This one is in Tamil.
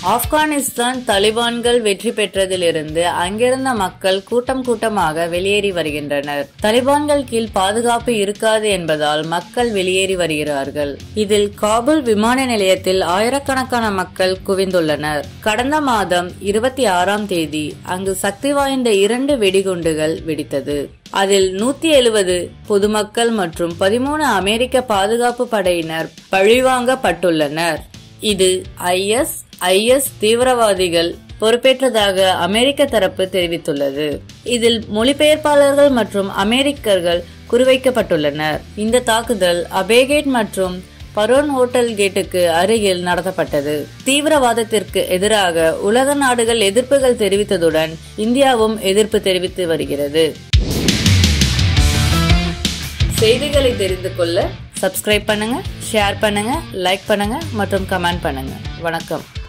ஆப்கானிஸ்தான் தலிபான்கள் வெற்றி பெற்றதிலிருந்து அங்கிருந்த மக்கள் கூட்டம் கூட்டமாக வெளியேறி வருகின்றனர் தலிபான்கள் கீழ் பாதுகாப்பு இருக்காது என்பதால் மக்கள் வெளியேறி வருகிறார்கள் இதில் காபூல் விமான நிலையத்தில் ஆயிரக்கணக்கான மக்கள் குவிந்துள்ளனர் கடந்த மாதம் இருபத்தி ஆறாம் தேதி அங்கு சக்தி வாய்ந்த இரண்டு வெடிகுண்டுகள் வெடித்தது அதில் நூத்தி எழுபது பொதுமக்கள் மற்றும் பதிமூணு அமெரிக்க பாதுகாப்பு படையினர் பழிவாங்கப்பட்டுள்ளனர் இது ஐஎஸ் ஐஎஸ் தீவிரவாதிகள் பொறுப்பேற்றதாக அமெரிக்க தரப்பு தெரிவித்துள்ளது இதில் மொழிபெயர்ப்பாளர்கள் மற்றும் அமெரிக்கர்கள் குறிவைக்கப்பட்டுள்ளனர் இந்த தாக்குதல் அபேகேட் மற்றும் பரோன் ஹோட்டல் கேட்டுக்கு அருகில் நடத்தப்பட்டது தீவிரவாதத்திற்கு எதிராக உலக நாடுகள் எதிர்ப்புகள் தெரிவித்ததுடன் இந்தியாவும் எதிர்ப்பு தெரிவித்து வருகிறது செய்திகளை தெரிந்து கொள்ள சப்ஸ்கிரைப் பண்ணுங்க ஷேர் பண்ணுங்க லைக் பண்ணுங்க மற்றும் கமெண்ட் பண்ணுங்க வணக்கம்